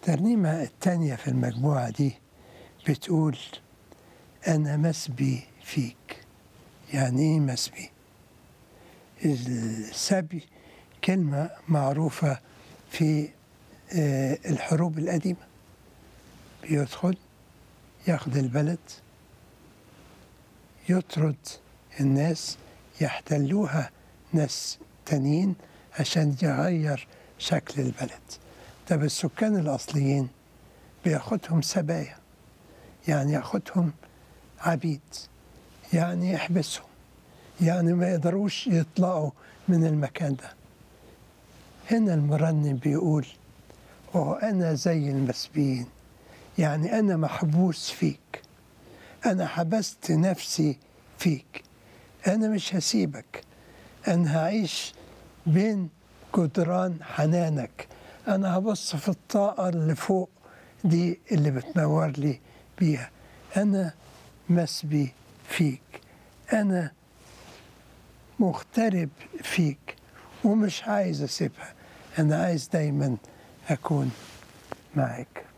الترنيمة التانية في المجموعة دي بتقول أنا مسبي فيك يعني إيه مسبي؟ السبي كلمة معروفة في آه، الحروب القديمة بيدخل ياخد البلد يطرد الناس يحتلوها ناس تانيين عشان يغير شكل البلد طب السكان الأصليين بياخدهم سبايا يعني ياخدهم عبيد يعني يحبسهم يعني ما يقدروش يطلعوا من المكان ده هنا المرنم بيقول وأنا زي المسبيين يعني أنا محبوس فيك أنا حبست نفسي فيك أنا مش هسيبك أنا هعيش بين جدران حنانك أنا هبص في الطاقة اللي فوق دي اللي بتنور لي بيها أنا مسبي فيك أنا مغترب فيك ومش عايز أسيبها أنا عايز دايما أكون معك